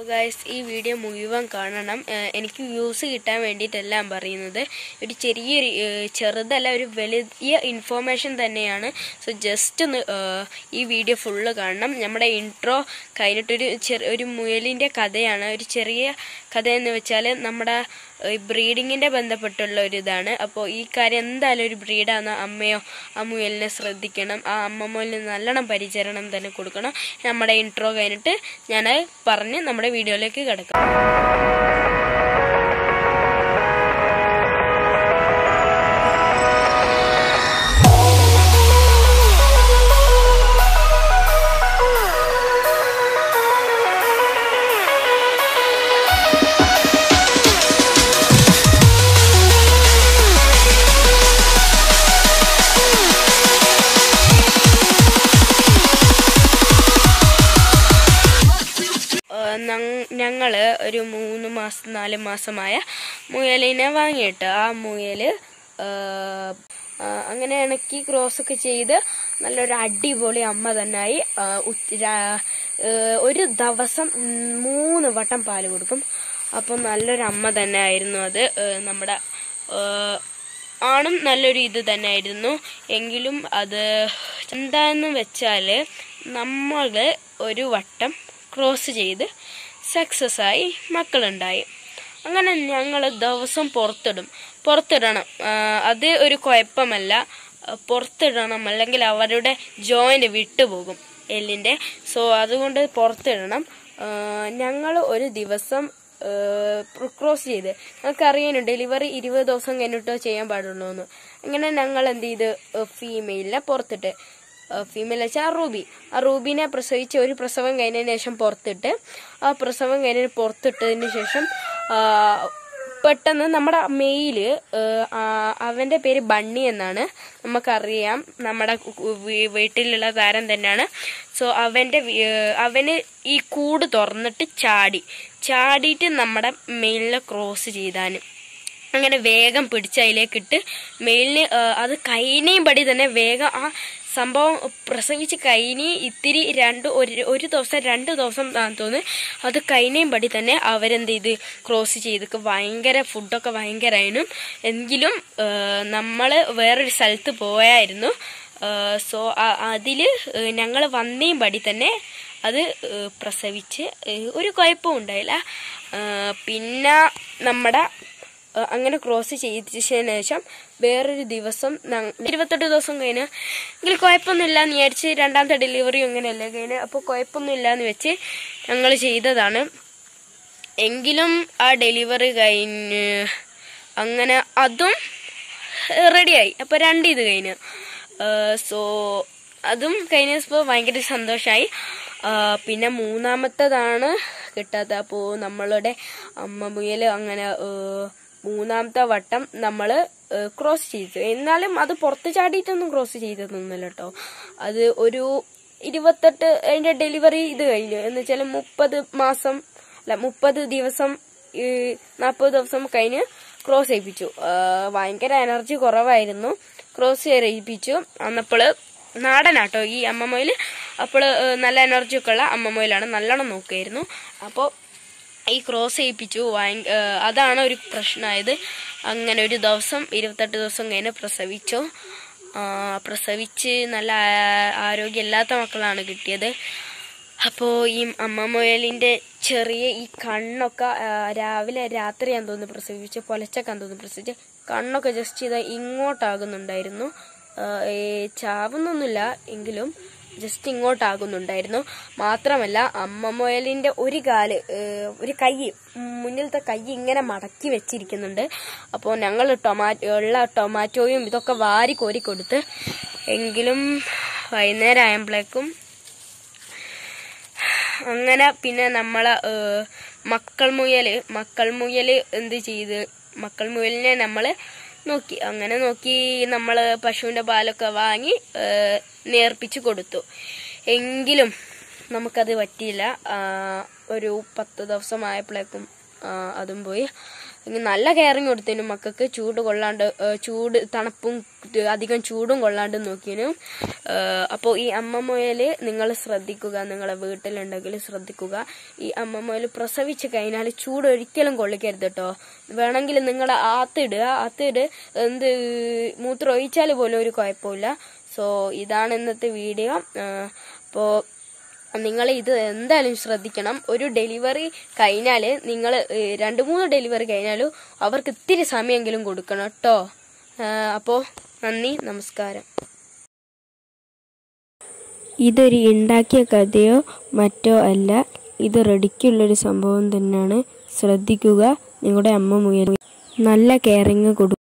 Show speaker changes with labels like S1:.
S1: അപ്പോൾ ഗൈസ് ഈ വീഡിയോ മുഴുവൻ കാണണം ഏഹ് എനിക്ക് വ്യൂസ് കിട്ടാൻ വേണ്ടിയിട്ടെല്ലാം പറയുന്നത് ഒരു ചെറിയൊരു ഏഹ് ചെറുതല്ല ഒരു വലിയ ഇൻഫോർമേഷൻ തന്നെയാണ് സോ ജസ്റ്റ് ഒന്ന് ഏഹ് ഈ വീഡിയോ ഫുള്ള് കാണണം നമ്മുടെ ഇൻട്രോ കഴിഞ്ഞിട്ടൊരു ചെറിയ ഒരു മുയലിൻ്റെ കഥയാണ് ഒരു ചെറിയ കഥ എന്ന് വെച്ചാൽ നമ്മുടെ ബ്രീഡിങ്ങിൻ്റെ ബന്ധപ്പെട്ടുള്ള ഒരു ഇതാണ് അപ്പോൾ ഈ കാര്യം എന്തായാലും ഒരു ബ്രീഡാണ് അമ്മയോ ആ മുയലിനെ ശ്രദ്ധിക്കണം ആ അമ്മ മുയലിന് നല്ലോണം പരിചരണം തന്നെ കൊടുക്കണം നമ്മുടെ ഇൻട്രോ കഴിഞ്ഞിട്ട് ഞാൻ പറഞ്ഞ് നമ്മുടെ വീഡിയോയിലേക്ക് കിടക്കാം ഞങ്ങൾ ഒരു മൂന്ന് മാസം നാല് മാസമായ മുയലിനെ വാങ്ങിയിട്ട് ആ മുയൽ അങ്ങനെ ഇണക്കി ക്രോസ് ഒക്കെ ചെയ്ത് നല്ലൊരു അടിപൊളി അമ്മ തന്നെയായി ആ, ഉച്ച- രാ- ഏഹ് ഒരു ദിവസം മൂന്ന് വട്ടം പാല് കൊടുക്കും അപ്പോൾ നല്ലൊരു അമ്മ തന്നെ ആയിരുന്നു അത് ഏഹ് നമ്മുടെ ഏഹ് ആണും നല്ലൊരു ഇത് തന്നെയായിരുന്നു എങ്കിലും അത് എന്താന്ന് വെച്ചാൽ നമ്മൾ ഒരു വട്ടം ക്രോസ് ചെയ്ത് സക്സസ് ആയി മക്കളുണ്ടായി അങ്ങനെ ഞങ്ങൾ ദിവസം പുറത്തിടും പുറത്തിടണം ആ, അത് ഒരു കുഴപ്പമല്ല ആ, പുറത്തിടണം അല്ലെങ്കിൽ അവരുടെ ജോയിന്റ് വിട്ടുപോകും എല്ലിൻ്റെ സോ അതുകൊണ്ട് പുറത്തിടണം ഞങ്ങൾ ഒരു ദിവസം ക്രോസ് ചെയ്ത് ഞങ്ങൾക്ക് അറിയാനും ഡെലിവറി ഇരുപത് ദിവസം കഴിഞ്ഞിട്ടോ ചെയ്യാൻ പാടുള്ളൂ എന്ന് അങ്ങനെ ഞങ്ങൾ എന്ത് ചെയ്ത് ഫീമെയിലിനെ പുറത്തിട്ട് ഫീമെയിൽ വെച്ചാൽ ആ റൂബി ആ റൂബിനെ പ്രസവിച്ച് ഒരു പ്രസവം കഴിഞ്ഞതിന് ശേഷം പുറത്തിട്ട് ആ പ്രസവം കഴിഞ്ഞ് പുറത്തിട്ടതിന് ശേഷം ആ, പെട്ടെന്ന് നമ്മുടെ മെയില് അവന്റെ പേര് ബണ്ണി എന്നാണ് നമുക്കറിയാം നമ്മുടെ കു- വീ- വീട്ടിലുള്ള താരം തന്നെയാണ് സോ അവന്റെ വി- ഏഹ് അവന് ഈ കൂട് തുറന്നിട്ട് ചാടി ചാടിയിട്ട് നമ്മുടെ മെയിലിനെ ക്രോസ് ചെയ്താന് അങ്ങനെ വേഗം പിടിച്ച് അതിലേക്കിട്ട് മെയിലിന് അത് കൈനയും പടി തന്നെ വേഗം ആ സംഭവം പ്രസവിച്ച് കൈനി ഇത്തിരി രണ്ട് ഒരു ഒരു ദിവസം രണ്ട് ദിവസം ആണെന്ന് തോന്നുന്നു അത് കൈനയും പടി തന്നെ അവരെന്ത് ചെയ്ത് ക്രോസ് ചെയ്തൊക്കെ ഭയങ്കര ഫുഡൊക്കെ ഭയങ്കരമായിരുന്നു എങ്കിലും നമ്മൾ വേറൊരു സ്ഥലത്ത് പോയായിരുന്നു സോ അതിൽ ഞങ്ങൾ വന്നേയും പടി തന്നെ അത് ഏഹ് പ്രസവിച്ച് ഏഹ് ഒരു കുഴപ്പവും ഉണ്ടായില്ല ഏഹ് പിന്നെ നമ്മുടെ ഏഹ് അങ്ങനെ ക്രോസ് ചെയ്തതിന് ശേഷം വേറൊരു ദിവസം ഞങ്ങ- ഇരുപത്തെട്ട് ദിവസം കഴിഞ്ഞ് എങ്കിൽ കുഴപ്പമൊന്നുമില്ല എന്ന് വിചാരിച്ച് രണ്ടാമത്തെ ഡെലിവറി അങ്ങനെയല്ലേ കഴിഞ്ഞ് അപ്പോൾ കുഴപ്പമൊന്നുമില്ല എന്ന് വെച്ച് ഞങ്ങൾ ചെയ്തതാണ് എങ്കിലും ആ ഡെലിവറി കഴിഞ്ഞ് അങ്ങനെ അതും റെഡിയായി അപ്പോൾ രണ്ട് ഇത് കഴിഞ്ഞു സോ അതും കഴിഞ്ഞപ്പോൾ ഭയങ്കര സന്തോഷമായി പിന്നെ മൂന്നാമത്തതാണ് കിട്ടാത്തത് അപ്പോൾ നമ്മളുടെ അമ്മ മുയൽ അങ്ങനെ ഏഹ്, മൂന്നാമത്തെ വട്ടം നമ്മൾ ക്രോസ് ചെയ്തു എന്നാലും അത് പുറത്ത് ചാടിയിട്ടൊന്നും ക്രോസ് ചെയ്തതൊന്നുമില്ല കേട്ടോ അത് ഒരു ഇരുപത്തെട്ട് അതിന്റെ ഡെലിവറി ഇത് കഴിഞ്ഞു എന്ന് വെച്ചാൽ മുപ്പത് മാസം അല്ല മുപ്പത് ദിവസം ഈ നാൽപ്പത് ദിവസം കഴിഞ്ഞ് ക്രോസ് ചെയ്യിപ്പിച്ചു ആ, ഭയങ്കര എനർജി കുറവായിരുന്നു ക്രോസ് ചെയ്യിപ്പിച്ചു അന്നപ്പോൾ നാടനാട്ടോ ഈ അമ്മമൊയിൽ അപ്പോൾ നല്ല എനർജി ഒക്കെ ഉള്ള അമ്മമൊയിലാണ് നല്ലോണം നോക്കുമായിരുന്നു അപ്പോൾ ഈ ക്രോസ് ചെയ്യിപ്പിച്ചു ഭയങ്ക ഏഹ് അതാണ് ഒരു പ്രശ്നമായത് അങ്ങനെ ഒരു ദിവസം ഇരുപത്തെട്ട് ദിവസം കഴിഞ്ഞ് പ്രസവിച്ചു ആ, പ്രസവിച്ച് നല്ല ആ- ആരോഗ്യമില്ലാത്ത മക്കളാണ് കിട്ടിയത് അപ്പോൾ ഈ അമ്മ മുയലിൻ്റെ ചെറിയ ഈ കണ്ണൊക്കെ ആ, രാവിലെ രാത്രിയാന്ന് തോന്നുന്നു പ്രസവിച്ച് പൊലച്ചക്കാന്ന് തോന്നുന്നു പ്രസവിച്ച് കണ്ണൊക്കെ ജസ്റ്റ് ചെയ്താൽ ഇങ്ങോട്ടാകുന്നുണ്ടായിരുന്നു ആ, ഈ ചാവുന്നൊന്നുമില്ല എങ്കിലും ജസ്റ്റ് ഇങ്ങോട്ടാകുന്നുണ്ടായിരുന്നു മാത്രമല്ല അമ്മ മുയലിന്റെ ഒരു കാല് ഏഹ്, ഒരു കൈ മുന്നിലത്തെ കൈ ഇങ്ങനെ മടക്കി വെച്ചിരിക്കുന്നുണ്ട് അപ്പോൾ ഞങ്ങൾ ടൊമാറ്റോ ഉള്ള ടൊമാറ്റോയും ഇതൊക്കെ വാരി കോരി കൊടുത്ത് എങ്കിലും വൈകുന്നേരം ആയപ്പോഴേക്കും അങ്ങനെ പിന്നെ നമ്മളെ ഏഹ്, മക്കൾ മുയല് മക്കൾ മുയല് എന്ത് ചെയ്ത് മക്കൾ മുയലിനെ നമ്മൾ നോക്കി അങ്ങനെ നോക്കി നമ്മൾ പശുവിൻ്റെ പാലൊക്കെ വാങ്ങി ഏഹ്, നേർപ്പിച്ച് കൊടുത്തു എങ്കിലും നമുക്കത് പറ്റിയില്ല ആ, ഒരു പത്ത് ദിവസമായപ്പോഴേക്കും ആ, അതും പോയി ഇനി നല്ല കെയറിങ് കൊടുത്തതിനും മക്കൾക്ക് ചൂട് കൊള്ളാണ്ട് ഏഹ് ചൂട് തണുപ്പും ഇത് അധികം ചൂടും കൊള്ളാണ്ട് നോക്കിയതിനും അപ്പോൾ ഈ അമ്മ മുയൽ നിങ്ങൾ ശ്രദ്ധിക്കുക നിങ്ങളെ വീട്ടിലുണ്ടെങ്കിൽ ശ്രദ്ധിക്കുക ഈ അമ്മ മുയൽ പ്രസവിച്ച് കഴിഞ്ഞാൽ ചൂട് ഒരിക്കലും കൊള്ളിക്കരുത് കേട്ടോ വേണമെങ്കിൽ നിങ്ങളുടെ ആത്തിടുക ആത്തിട് എന്ത് മൂത്രം ഒഴിച്ചാൽ പോലും ഒരു കുഴപ്പമില്ല സോ ഇതാണ് ഇന്നത്തെ വീഡിയോ അപ്പോൾ നിങ്ങൾ ഇത് എന്തായാലും ശ്രദ്ധിക്കണം ഒരു ഡെലിവറി കഴിഞ്ഞാൽ നിങ്ങൾ രണ്ട് മൂന്ന് ഡെലിവറി കഴിഞ്ഞാലും അവർക്ക് ഇത്തിരി സമയമെങ്കിലും കൊടുക്കണം കേട്ടോ അപ്പോൾ നന്ദി നമസ്കാരം
S2: ഇതൊരു ഉണ്ടാക്കിയ കഥയോ മറ്റോ അല്ല ഇത് റെഡിക്കുള്ളൊരു സംഭവം തന്നെയാണ് ശ്രദ്ധിക്കുക നിങ്ങളുടെ അമ്മ മുയൽ നല്ല കെയറിങ് കൊടുക്കും